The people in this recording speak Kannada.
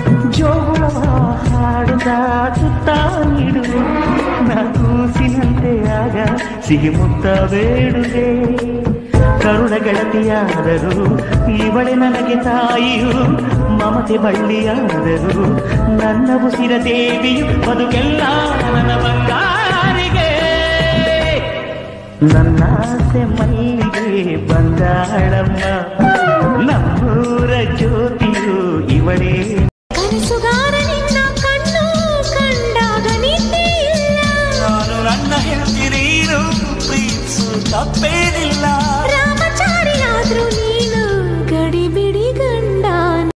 ಜೋಗುಳವ ಹಾಡುತ್ತಾ ಸುತ್ತ ನೀಡುವೆ ನಾ ಕೂಸಿನಂತೆ ಆಗ ಸಿಹಿ ಮುತ್ತ ಬೇಡುವೆ ಕರುಣ ಗೆಳತಿಯಾದರು ಇವಳೆ ನನಗೆ ತಾಯಿಯು ಮಮತೆ ಬಳ್ಳಿಯಾದರು ನನ್ನ ಉಸಿರ ದೇವಿಯು ಬದುಕೆಲ್ಲ ನನ್ನ ಬಂಗಾರಿಗೆ ನನ್ನ ಆಸೆ ಮಲ್ಲಿಗೆ ಬಂದಾಳಮ್ಮ ನಮ್ಮೂರ ಜ್ಯೋತಿಯು ಇವಳೇ ಕನಸುಗಾರ ನಿನ್ನ ಕಣ್ಣು ಕಂಡಾಗ ನಿದ್ದೆ ಇಲ್ಲ ನಾನು ನನ್ನ ಹೆಂಡತಿ ನೀನು ಪ್ರೀತಿಸು ತಪ್ಪೇ